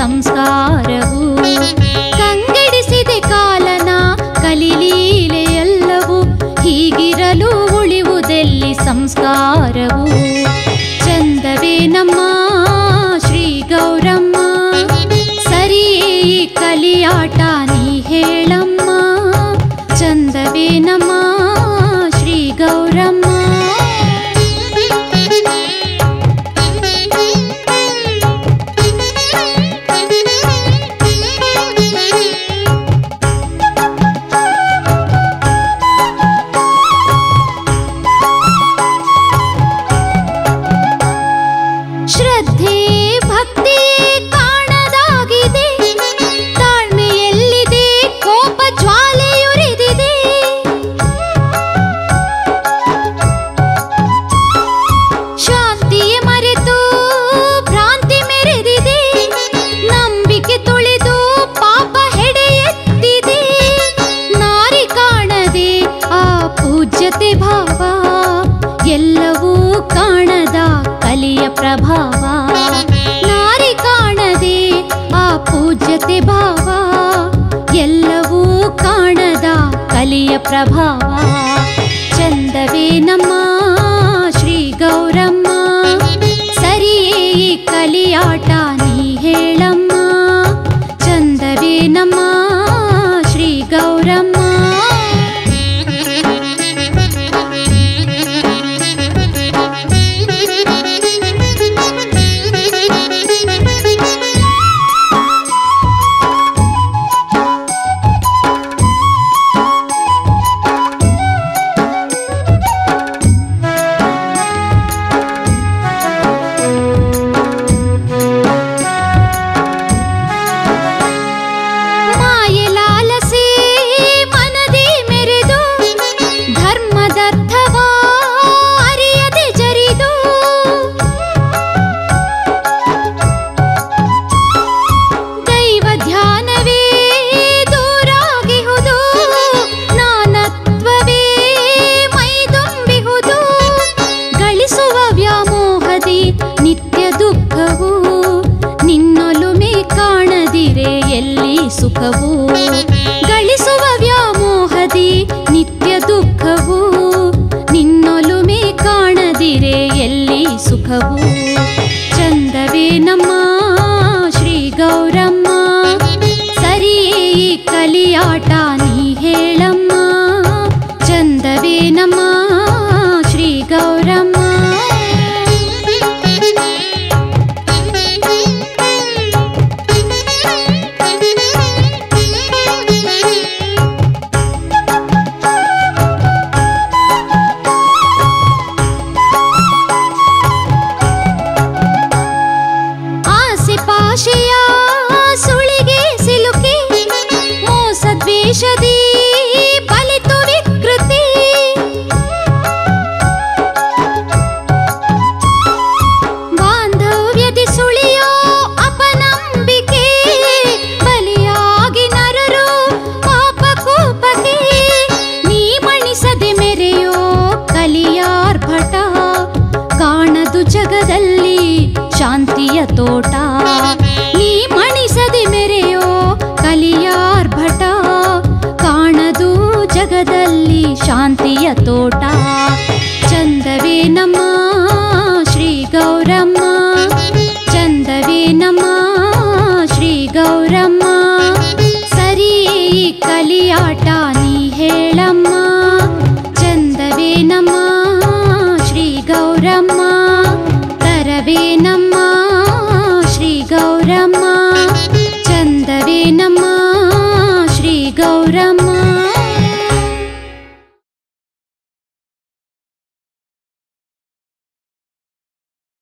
ಸಂಸ್ಕಾರವು ಕಂಗೆಡಿಸಿದೆ ಕಾಲನ ಕಲಿಲೀಲೆ ಎಲ್ಲವೂ ಹೀಗಿರಲು ಉಳಿವುದೆಲ್ಲಿ ಸಂಸ್ಕಾರವು ಚಂದವೇ ನಮ್ಮ ಶ್ರೀ ಗೌರಮ್ಮ ಸರಿಯೇ ಈ ಕಲಿಯಾಟ ನೀ ಹೇಳಮ್ಮ ಚಂದವೇ ನಮ್ಮ ಶ್ರೀ ಗೌರಮ್ಮ ಶ್ರದ್ಧೆ ಭಕ್ತಿ ಕಾಣದಾಗಿದೆ ತಾಳ್ಮೆಯಲ್ಲಿದೆ ಕೋಪ ಜ್ವಾಲೆಯುರಿದಿದೆ ಶಾಂತಿಯೇ ಮರೆತು ಭ್ರಾಂತಿ ಮೆರೆದಿದೆ ನಂಬಿಕೆ ತುಳಿದು ಪಾಪ ಹೆಡೆ ಎತ್ತಿದೆ ನಾರಿ ಕಾಣದೆ ಆ ಪೂಜ್ಯತೆ ಭಾವ ಎಲ್ಲವೂ ಕಾಣದ ಕಲಿಯ ಪ್ರಭಾವ ನಾರಿ ಕಾಣದೆ ಆ ಪೂಜ್ಯತೆ ಭಾವ ಎಲ್ಲವೂ ಕಾಣದ ಕಲಿಯ ಪ್ರಭಾವ ಚಂದವೇ ನಮ್ಮ ಶ್ರೀ ಗೌರಮ್ಮ ಸರಿಯೇ ಈ ಕಲಿಯಾಟ ನೀ ಹೇಳಮ್ಮ ಚಂದವೇ ನಮ್ಮ ಶ್ರೀ ಗೌರಮ್ಮ ಮಾಯೆ ಲಾಲಸೆ ಮನದಿ ಮೆರೆದು ಧರ್ಮದರ್ಥವ ಅರಿಯದೆ ಜರಿದು ದೈವ ಧ್ಯಾನವೇ ದೂರಾಗಿಹುದು ನಾನತ್ವವೇ ಮೈದುಂಬಿಹುದು ಗಳಿಸುವ ವ್ಯಾಮೋಹದಿ ನಿತ್ಯ ದುಃಖವು ನಿನ್ನೊಲುಮೆ ಕಾಣದಿರೆ ಎಲ್ಲಿ ಸುಖವು ಗಳಿಸುವ ವ್ಯಾಮೋಹದಿ ನಿತ್ಯ ದುಃಖವು ನಿನ್ನೊಲುಮೆ ಕಾಣದಿರೆ ಎಲ್ಲಿ ಸುಖವು ಚಂದವೇ ನಮ್ಮ ಶ್ರೀ ಗೌರಮ್ಮ ಸರಿಯೇ ಈ ಕಲಿಯಾಟ ನೀ ಹೇಳಮ್ಮ ಚಂದವೇ ನಮ್ಮ ಶ್ರೀ ಗೌರಮ್ಮ ಆಸೆ ಪಾಶೆಯ ಸುಳಿಗೆ ಸಿಲುಕಿ ಮೋಸ ದ್ವೇಷದಿ ಬಲಿತು ವಿಕೃತಿ ಬಾಂಧವ್ಯದಿ ಸುಳಿಯೋ ಅಪನಂಬಿಕೆ ಬಲಿಯಾಗಿ ನರರು ಪಾಪ ಕೂಪಕ್ಕೆ ನೀ ಮಣಿಸದೆ ಮೆರೆಯೋ ಕಲಿಯಾರ್ಭಟ ಕಾಣದು ಜಗದಲ್ಲಿ ಶಾಂತಿಯ ತೋಟ ನೀ ಮಣಿಸದೆ ಮೆರೆಯೋ ಕಲಿಯಾರ್ಭಟ ಕಾಣದು ಜಗದಲ್ಲಿ ಶಾಂತಿಯ ತೋಟ